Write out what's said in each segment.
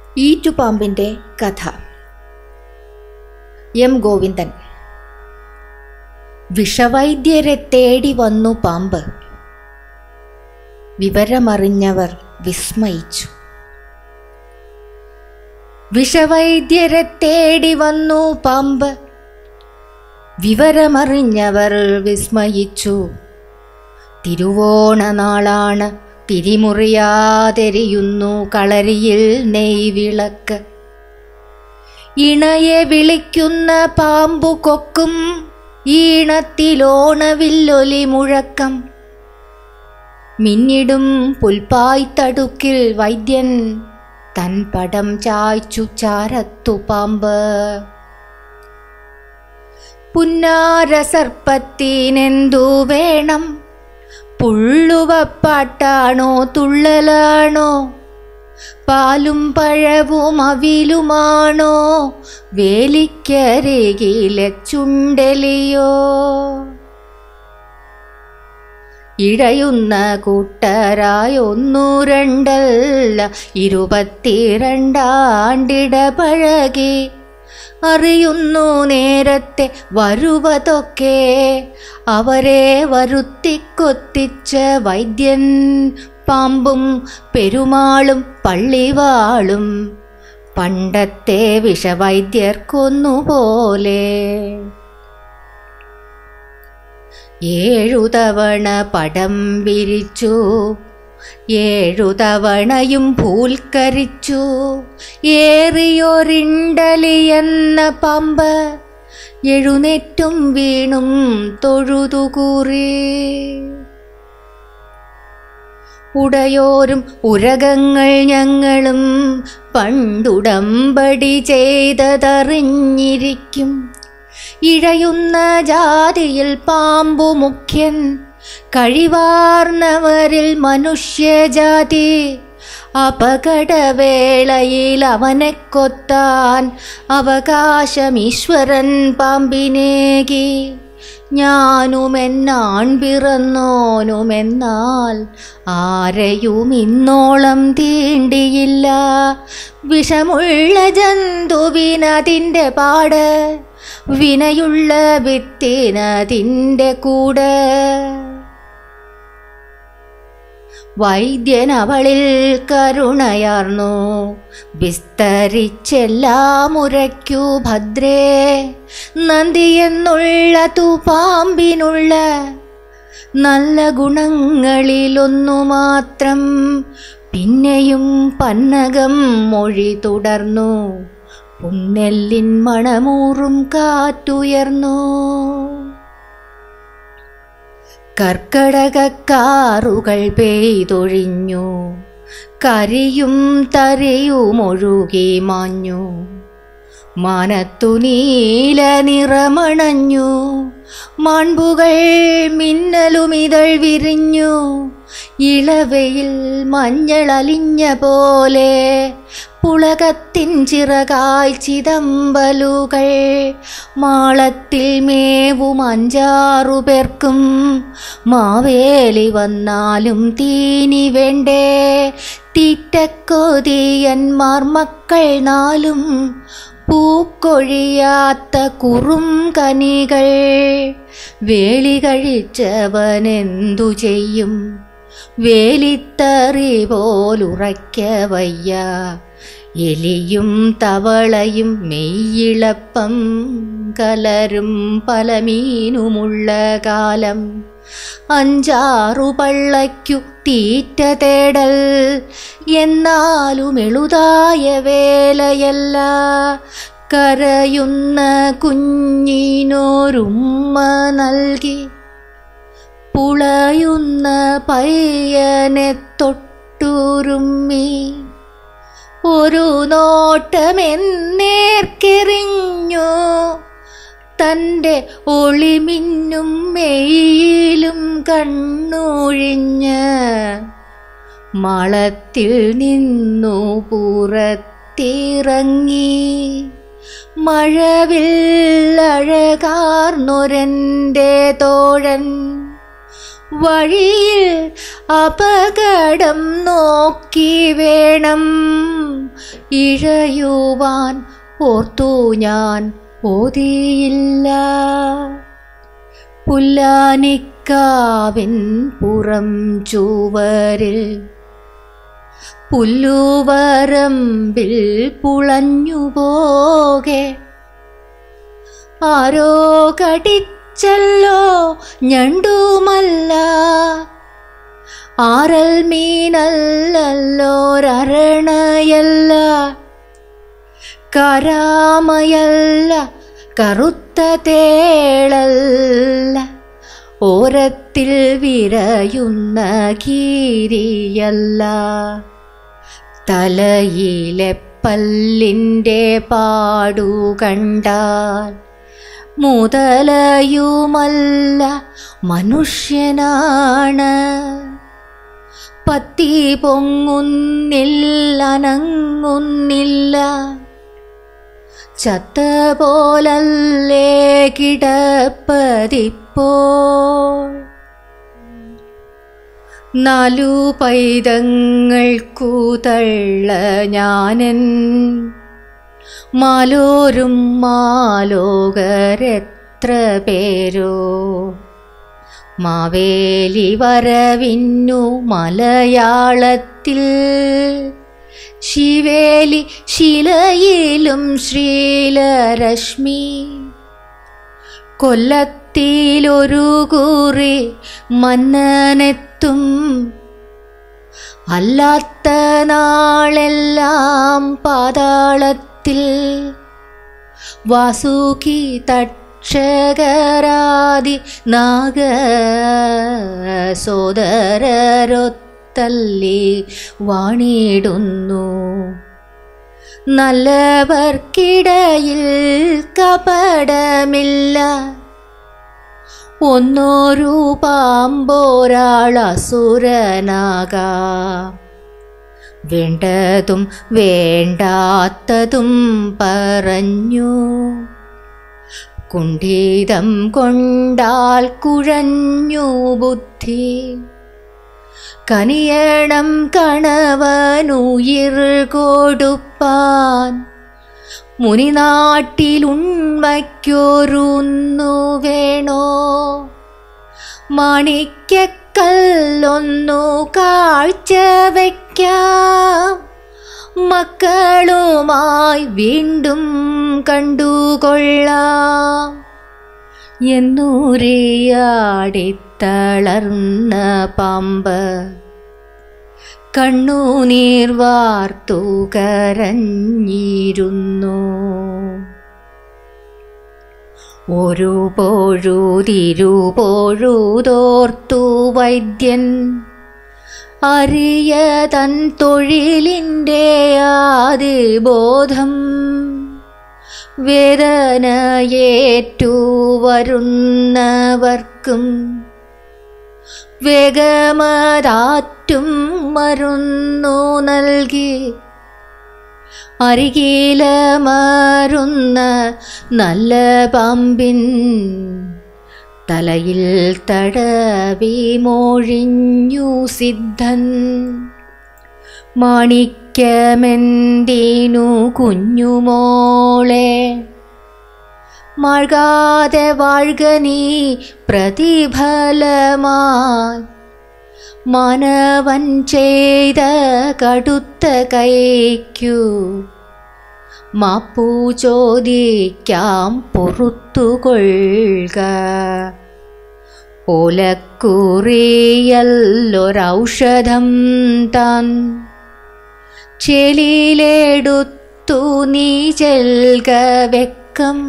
ഈറ്റുപാമ്പിൻ്റെ കഥ എം ഗോവിന്ദൻ വിഷവൈദ്യരെ തേടി വന്നു പാമ്പ് വിവരമറിഞ്ഞവർ വിസ്മയിച്ചു വിഷവൈദ്യരെ തേടി വന്നു പാമ്പ് വിവരമറിഞ്ഞവർ വിസ്മയിച്ചു തിരുവോണനാളാണ് തിരിമുറിയാതെരിയുന്നു കളരിയിൽ നെയ്വിളക്ക് ഇണയെ വിളിക്കുന്ന പാമ്പു കൊക്കും ഈണത്തിലോണവില്ലൊലി മുഴക്കം മിന്നിടും പുൽപ്പായ്ത്തടുക്കിൽ വൈദ്യൻ തൻ പടം ചായ്ച്ചു ചാരത്തു പാമ്പ് പുന്നാരസർപ്പത്തിനെന്തു വേണം പുള്ളുവപ്പാട്ടാണോ തുള്ളലാണോ പാലും പഴവും അവിലുമാണോ വേലിക്കരികിലെ ചുണ്ടലിയോ ഇഴയുന്ന കൂട്ടരായൊന്നു രണ്ടല്ല ഇരുപത്തിരണ്ടാണ്ടിട പഴകി അറിയുന്നു നേരത്തെ വരുവതൊക്കെ അവരെ വരുത്തിക്കൊത്തിച്ച വൈദ്യൻ പാമ്പും പെരുമാളും പള്ളിവാളും പണ്ടത്തെ വിഷവൈദ്യർക്കൊന്നുപോലെ ഏഴു തവണ പടം വിരിച്ചു ഏഴു തവണയും പൂൽക്കരിച്ചു ഏറിയൊരിണ്ടലിയെന്ന പമ്പ് എഴുന്നേറ്റും വീണും തൊഴുതുകൂറി ഉടയോരും ഉരകങ്ങൾ ഞങ്ങളും പണ്ടുടമ്പടി ചെയ്തതറിഞ്ഞിരിക്കും ഇഴയുന്ന ജാതിയിൽ പാമ്പു മുഖ്യൻ കഴിവാർന്നവരിൽ മനുഷ്യജാതി അപകടവേളയിൽ അവനെ കൊത്താൻ അവകാശം ഈശ്വരൻ പാമ്പിനേകി ഞാനുമെന്നാൺ പിറന്നോനുമെന്നാൽ ആരെയും ഇന്നോളം തീണ്ടിയില്ല വിഷമുള്ള ജന്തുവിനതിൻ്റെ പാട് വിനയുള്ള വിത്തിനതിൻ്റെ കൂടെ വൈദ്യൻ അവളിൽ കരുണയാർന്നു വിസ്തരിച്ചെല്ലാം ഉരയ്ക്കൂ ഭദ്രേ നന്ദി എന്നുള്ള പാമ്പിനുള്ള നല്ല ഗുണങ്ങളിലൊന്നു മാത്രം പിന്നെയും പന്നകം മൊഴി തുടർന്നു പുന്നെല്ലിൻ മണമൂറും കാറ്റുയർന്നു കർക്കടകക്കാറുകൾ പെയ്തൊഴിഞ്ഞു കരിയും തരയുമൊഴുകി മാഞ്ഞു മാനത്തു നീല നിറമണഞ്ഞു മാൺപുകൾ മിന്നലുമിതൾ വിരിഞ്ഞു ഇളവയിൽ മഞ്ഞളലിഞ്ഞ പോലെ പുളകത്തിൻ ചിറകാൽ ചിതമ്പലുകൾ മാളത്തിൽ മേവും അഞ്ചാറു പേർക്കും മാവേലി വന്നാലും തീനി വേണ്ടേ തീറ്റക്കൊതിയന്മാർ മക്കൾ നാലും പൂക്കൊഴിയാത്ത കുറും കനികൾ വേളി കഴിച്ചവനെന്തു ചെയ്യും വേലിത്തറി പോലുറയ്ക്ക വയ്യ എലിയും തവളയും മെയ്യിളപ്പം കലരും പല മീനുമുള്ള കാലം അഞ്ചാറു പള്ളയ്ക്കു തീറ്റ തേടൽ എന്നാലും എളുതായ വേലയല്ല കരയുന്ന കുഞ്ഞിനോരുമ്മ നൽകി പുളയുന്ന പയ്യനെ തൊട്ടുരുമ്മി ഒരു നോട്ടമെന്നേർക്കെറിഞ്ഞു തൻ്റെ ഒളിമിന്നും മെയിലും കണ്ണൊഴിഞ്ഞ് മളത്തിൽ നിന്നു പുറത്തിറങ്ങി മഴവില്ലഴകാർന്നൊരൻ്റെ തോഴൻ വഴിയിൽ അപകടം നോക്കി വേണം ഇഴയുവാൻ ഓർത്തു ഞാൻ ഓതിയില്ല പുല്ലാനിക്കാവിൻ പുറം ചുവരിൽ പുല്ലുവരമ്പിൽ പുളഞ്ഞുപോകെ ആരോ കടിച്ചല്ലോ ഞണ്ടുമല്ല ആറൽ മീനല്ലല്ലോരരണയല്ല കരാമയല്ല കറുത്ത തേളല്ല ഓരത്തിൽ വിരയുന്ന കീരിയല്ല തലയിലെ പല്ലിൻ്റെ പാടു കണ്ടാൽ മുതലയുമല്ല മനുഷ്യനാണ് പത്തി പൊങ്ങുന്നില്ല അനങ്ങുന്നില്ല ചത്ത പോലല്ലേ കിടപ്പതിപ്പോൾ നാലു പൈതങ്ങൾക്കു തള്ള ഞാനൻ മാലോരും മാലോകരെത്ര പേരോ മാവേലി വരവിന്നു മലയാളത്തിൽ ശിവേലി ശിലയിലും ശ്രീലരശ്മി കൊല്ലത്തിലൊരു കുറി മന്നനെത്തും അല്ലാത്ത നാളെല്ലാം പാതാളത്തിൽ വാസുകി തക്ഷകരാതി നാഗ സോദരരൊത്തല്ലി വാണിടുന്നു നല്ലവർക്കിടയിൽ കപടമില്ല ഒന്നൊരു പാമ്പോരാളസുരനാകാം വേണ്ടതും വേണ്ടാത്തതും പറഞ്ഞു കുണ്ഠിതം കൊണ്ടാൽ കുഴഞ്ഞു ബുദ്ധി കനിയണം കണവനുയിർ കൊടുപ്പാൻ മുനിനാട്ടിലുണ്മയ്ക്കൊരുന്നു വേണോ മാണിക്കക്കല്ലൊന്നു കാഴ്ച വയ്ക്കാം മക്കളുമായി വീണ്ടും കണ്ടുകൊള്ളാം എന്നൂരിയാടിത്തളർന്ന പാമ്പ് കണ്ണുനീർ വാർത്തു കരഞ്ഞിരുന്നു ഒരു പൊഴുതിരുപൊഴുതോർത്തു വൈദ്യൻ അറിയ തൻ തൊഴിലിൻ്റെ ആദിബോധം വേദനയേറ്റു വരുന്നവർക്കും വേഗമതാറ്റും മരുന്നു നൽകി അരികിലമരുന്ന നല്ല പാമ്പിൻ തലയിൽ തടവി മോഴിഞ്ഞു സിദ്ധൻ മാണിക്യമെന്തിനു കുഞ്ഞുമോളെ മഴകാതെ വാഴ്ക നീ പ്രതിഫലമായി മാനവൻ ചെയ്ത കടുത്ത കൈക്കു മാപ്പു ചോദിക്കാം പൊറുത്തുകൊള്ളുക ഓലക്കുറിയല്ലൊരൗഷധം താൻ ചെലിയിലെടുത്തു നീ ചെൽക വെക്കം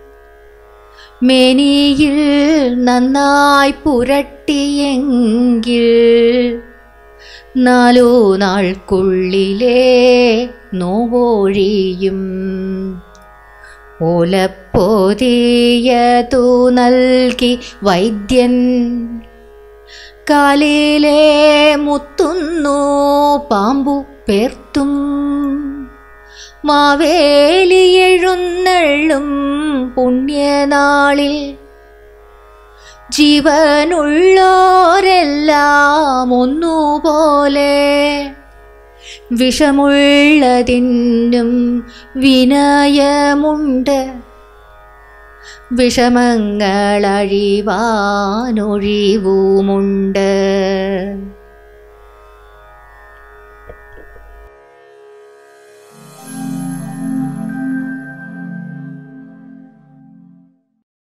മേനിയിൽ നന്നായി പുരട്ടിയെങ്കിൽ നാലു നാൾക്കുള്ളിലേ നോവൊഴിയും ഓലപ്പോതിയതു നൽകി വൈദ്യൻ കാലിലെ മുത്തുന്നു പാമ്പു പേർത്തും മാവേലി എഴുന്നള്ളും പുണ്യനാളിൽ ജീവനുള്ളോരെല്ലാം ഒന്നുപോലെ വിഷമുള്ളതിനും വിനയമുണ്ട് വിഷമങ്ങളഴിവാനൊഴിവുമുണ്ട്